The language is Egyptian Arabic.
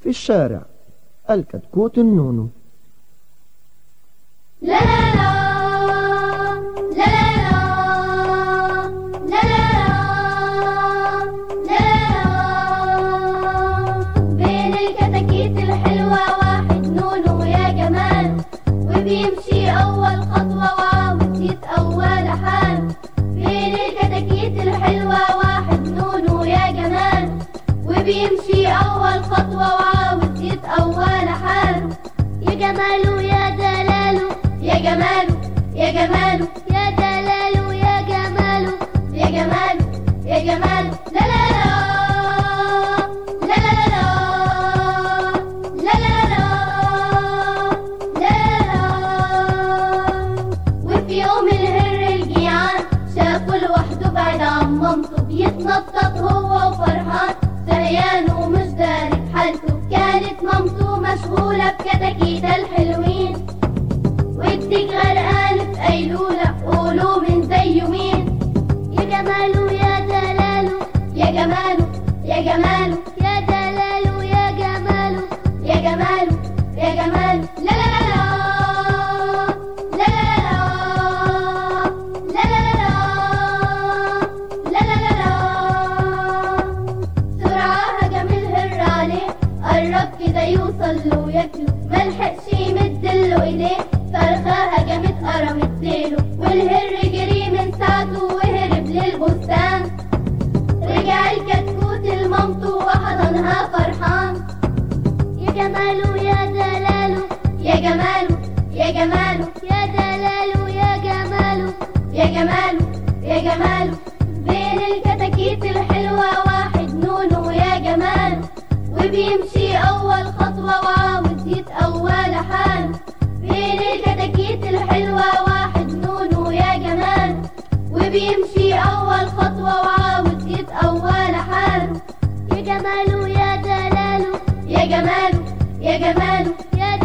في الشارع الكتكوت النونو لا لا لا لا لا لا لا لا بين الكتاكيت الحلوة واحد نونو يا جمال وبيمشي أول خطوة وعاوز يتأول حاله بين الكتاكيت الحلوة واحد نونو يا جمال وبيمشي أول خطوة وعاوز يتأول حاله يا جماله يا دلاله يا جماله يا جماله يا دلاله يا جماله يا جماله يا جماله لا لا لا لا لا لا لا لا لا وفي يوم الهر الجيعان شافه لوحده بعيد عن مامته بيتنطط هو وفرحان سريان ومش دارك حالته كانت مامته مشغولة بكتاكيت الحلوين ودك غرقان في قيلولة قولوا من زيه مين يا جماله يا دلاله يا جماله يا جماله يا دلاله يا جماله يا جماله يا جماله لا لا لا لا لا لا لا لا لا لا لا سرعة هجم الهر عليه قرب كده يوصل له وياكله ملحقش يمدله ايديه فرخة هجمت قرمت ديله والهر جري من ساعته وهرب للبستان رجع الكتكوت لمامته وحضنها فرحان يا جماله يا دلاله يا جماله يا جماله يا دلاله يا جماله يا جماله يا جماله بين الكتاكيت الحلوة واحد نونو يا جماله وبيمشي أول خطوة وعاوز يتأول حاله بين الكتاكيت الحلوة واحد نونو يا جماله وبيمشي أول خطوة وعاوز يتأول حاله يا جماله يا دلاله يا جماله يا جماله يا